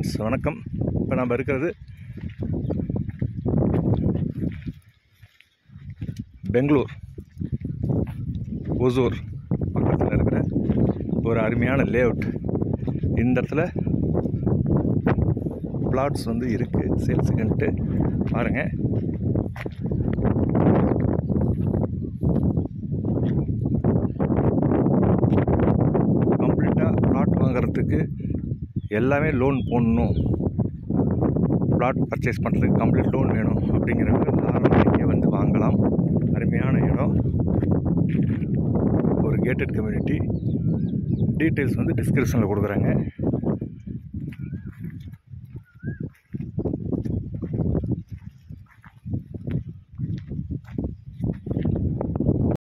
friends வணக்கம் இப்போ நம்ம இருக்கிறது பெங்களூர் ஒசூர் பக்கத்தில் இருக்கிற ஒரு அருமையான லேஅவுட் இந்த இடத்துல பிளாட்ஸ் வந்து இருக்குது சேல்ஸுக்குன்ட்டு பாருங்கள் கம்ப்ளீட்டாக பிளாட் வாங்குறதுக்கு எல்லாமே லோன் போடணும் பிளாட் பர்ச்சேஸ் பண்ணுறதுக்கு கம்ப்ளீட் லோன் வேணும் அப்படிங்கிறவங்க தாராளமாக இங்கே வந்து வாங்கலாம் அருமையான இடம் ஒரு கேட்டட் கம்யூனிட்டி டீட்டெயில்ஸ் வந்து டிஸ்கிரிப்ஷனில் கொடுக்குறாங்க